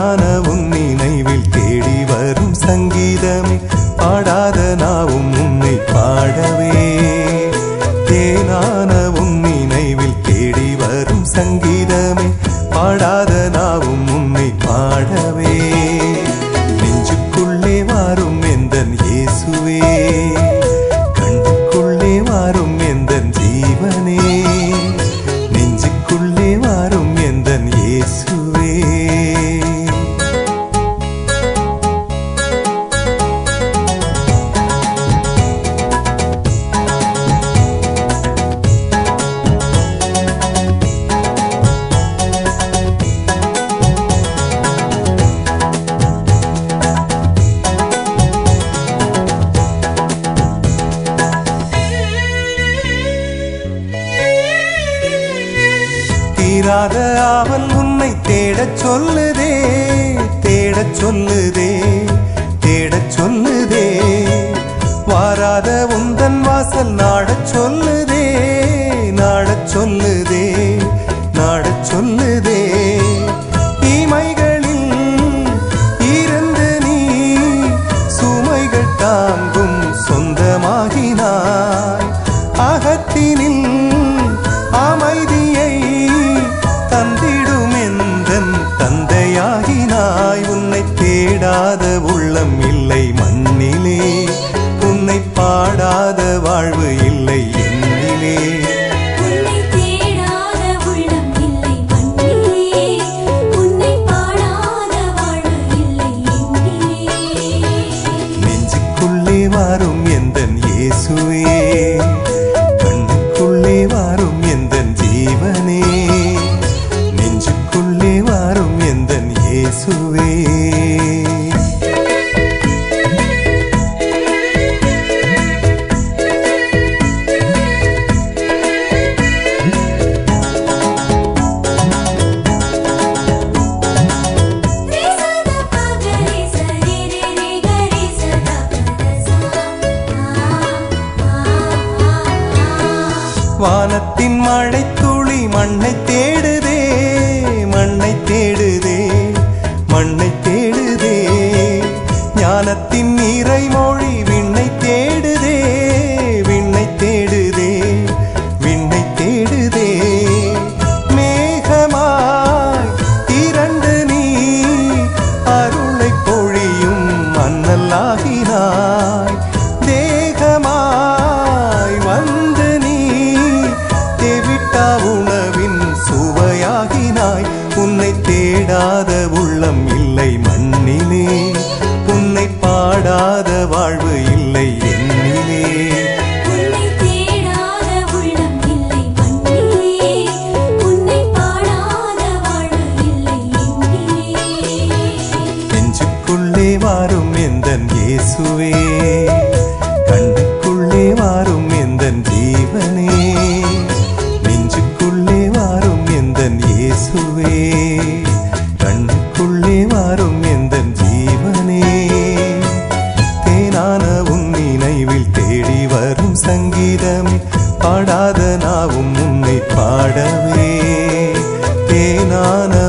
தேனான உன் நினைவில் தேடி வரும் சங்கீதமே பாடாத நாவும் உன்னை பாடவே தேனான உன் நினைவில் தேடி வரும் சங்கீதமே பாடாத நாவும் உன்னை பாடவே நெஞ்சுக்குள்ளே வாரும் எந்தன் இயேசுவே கண்ணுக்குள்ளே வாரும் எந்தன் ஜீவனே நெஞ்சுக்குள்ளே வாரும் எந்தன் இயேசுவே தீராத ஆவல் உன்னை தேடச் சொல்லுதே தேடச் சொல்லுதே தேடச் சொல்லுதே வாராத உந்தன் வாசல் நாடச் சொல்லுதே நாடச் சொல்லுதே நாடச் சொல்லுதே இமைகளில் இருந்து நீ சுமைகள் தாங்கும் சொந்தமாகினாய் அகத்தினில் அமைதியை தந்திடும் எந்தன் தந்தையாகினாய் உன்னை தேடாத உள்ளம் இல்லை மண்ணிலே உன்னை பாடாத வாழ்வு இல்லை என்னிலே உன்னை தேடாத உள்ளம் இல்லை மண்ணிலே உன்னை பாடாத வாழ்வு இல்லை என்னிலே நெஞ்சுக்குள்ளே வாரும் எந்தன் இயேசுவே கண்ணுக்குள்ளே வாரும் எந்தன் ஜீவனே நெஞ்சுக்குள்ளே வாரும் எந்தன் இயேசுவே ரிசத பகரி சரி ரி ரி கரி சத பதசா வானத்தின் மழை துளி மண்ணை தேடுதே மண்ணை தேடுதே மண்ணை தேடுதே ஞானத்தின் நீரை மொழி விண்ணை தேடுதே விண்ணை தேடுதே விண்ணை தேடுதே மேகமாய் இரண்டு நீ அருளை பொழியும் மன்னலாகினாய் தேகமாய் வந்து நீ தேவிட்டா உணவின் சுவையாகினாய் உன்னை தேடாத உள்ளம் இல்லை மண்ணிலே உன்னை பாடாத வாழ்வு இல்லை என்னிலே உன்னை தேடாத உள்ளம் இல்லை மண்ணிலே உன்னை பாடாத வாழ்வு இல்லை என்னிலே நெஞ்சுக்குள்ளே வாரும் எந்தன் இயேசுவே கண்ணுக்குள்ளே வாரும் எந்தன் ஜீவனே நெஞ்சுக்குள்ளே வாரும் எந்தன் இயேசுவே கண்ணுக்குள்ளே வாரும் எந்தன் ஜீவனே தேனான உன் நினைவில் தேடி வரும் சங்கீதமே பாடாத நாவும் உன்னை பாடவே தேனான